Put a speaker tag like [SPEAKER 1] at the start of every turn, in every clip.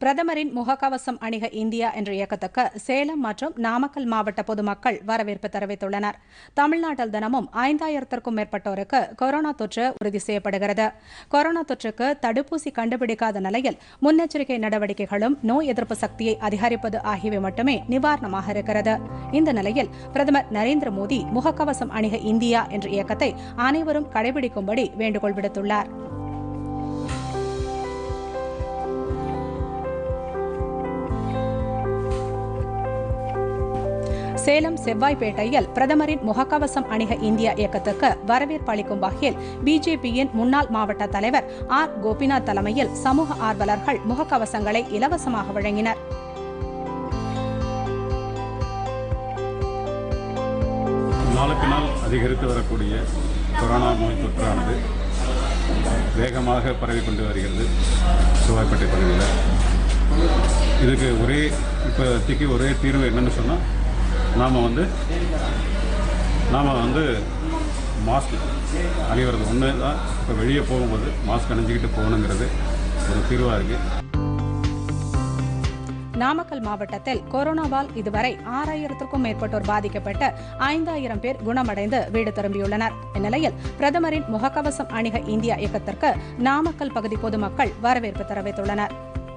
[SPEAKER 1] பிரதமரின் முகக்கவசம் அணிக இந்தியா என்ற இயக்கத்துக்கு சேலம் மற்றும் நாமக்கல் மாவட்ட பொதுமக்கள் வரவேற்பு தெரிவித்துள்ளனர் தமிழ்நாட்டில் தினமும் ஐந்தாயிரத்திற்கும் மேற்பட்டோருக்கு கொரோனா தொற்று உறுதி செய்யப்படுகிறது கொரோனா தொற்றுக்கு தடுப்பூசி கண்டுபிடிக்காத நிலையில் முன்னெச்சரிக்கை நடவடிக்கைகளும் நோய் எதிர்ப்பு சக்தியை அதிகரிப்பது ஆகியவை மட்டுமே நிவாரணமாக இருக்கிறது இந்த நிலையில் பிரதமர் நரேந்திர மோடி முகக்கவசம் அணிக இந்தியா என்ற இயக்கத்தை அனைவரும் கடைபிடிக்கும்படி வேண்டுகோள் விடுத்துள்ளார் சேலம் செவ்வாய்ப்பேட்டையில் பிரதமரின் முகக்கவசம் அணிக இந்தியா இயக்கத்துக்கு வரவேற்பு அளிக்கும் வகையில் பிஜேபியின் முன்னாள் மாவட்ட தலைவர் ஆர் கோபிநாத் தலைமையில் சமூக ஆர்வலர்கள் முகக்கவசங்களை இலவசமாக வழங்கினர்
[SPEAKER 2] நாளுக்கு நாள் அதிகரித்து வரக்கூடிய கொரோனா நோய் தொற்றானது வேகமாக பரவி கொண்டு வருகிறது சுவாய்ப்பேட்டை பகுதியில் இதுக்கு ஒரே இப்போதைக்கு ஒரே தீர்வு என்னன்னு சொன்னால் நாம் வந்து நாம் வந்து மாஸ்க் அணிவது ஒன்று தான் இப்போ வெளியே போகும்போது மாஸ்க் அணிஞ்சிக்கிட்டு போகணுங்கிறது ஒரு தீர்வாக இருக்குது
[SPEAKER 1] நாமக்கல் மாவட்டத்தில் கொரோனாவால் இதுவரை ஆறாயிரத்திற்கும் மேற்பட்டோர் பாதிக்கப்பட்டு ஐந்தாயிரம் பேர் குணமடைந்து வீடு திரும்பியுள்ளனர் இந்நிலையில் பிரதமரின் முகக்கவசம் அணிக இந்தியா இயக்கத்திற்கு நாமக்கல் பகுதி பொதுமக்கள் வரவேற்பு தெரிவித்துள்ளனர்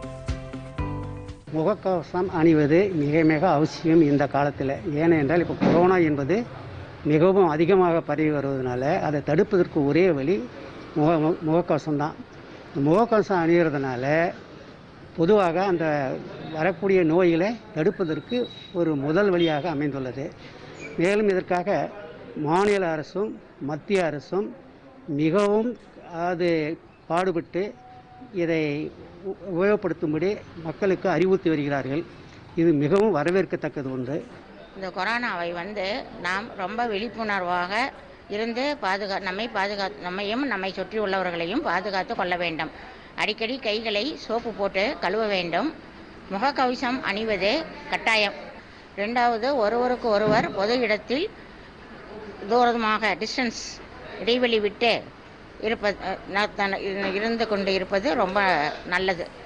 [SPEAKER 3] முகக்கவசம் அணிவது மிக மிக அவசியம் இந்த காலத்தில் ஏனென்றால் இப்போ கொரோனா என்பது மிகவும் அதிகமாக பரவி வருவதனால அதை தடுப்பதற்கு ஒரே வழி முக முகக்கவசம் தான் முகக்கவசம் அணிகிறதுனால பொதுவாக அந்த வரக்கூடிய நோய்களை தடுப்பதற்கு ஒரு முதல் வழியாக அமைந்துள்ளது மேலும் இதற்காக மாநில அரசும் மத்திய அரசும் மிகவும் அது பாடுபட்டு இதை உ- உபயோகப்படுத்தும்படி மக்களுக்கு அறிவுறுத்தி வருகிறார்கள் இது மிகவும் வரவேற்கத்தக்கது ஒன்று
[SPEAKER 4] இந்த கொரோனாவை வந்து நாம் ரொம்ப விழிப்புணர்வாக இருந்து பாதுகா நம்மை பாதுகா நம்மையும் நம்மை சுற்றி உள்ளவர்களையும் பாதுகாத்து கொள்ள வேண்டும் அடிக்கடி கைகளை சோப்பு போட்டு கழுவ வேண்டும் முகக்கவசம் அணிவது கட்டாயம் ரெண்டாவது ஒருவருக்கு ஒருவர் பொது இடத்தில் தூரமாக டிஸ்டன்ஸ் இடைவெளி விட்டு இருப்ப அஹ் ந- தன- இருந்து கொண்டு இருப்பது ரொம்ப நல்லது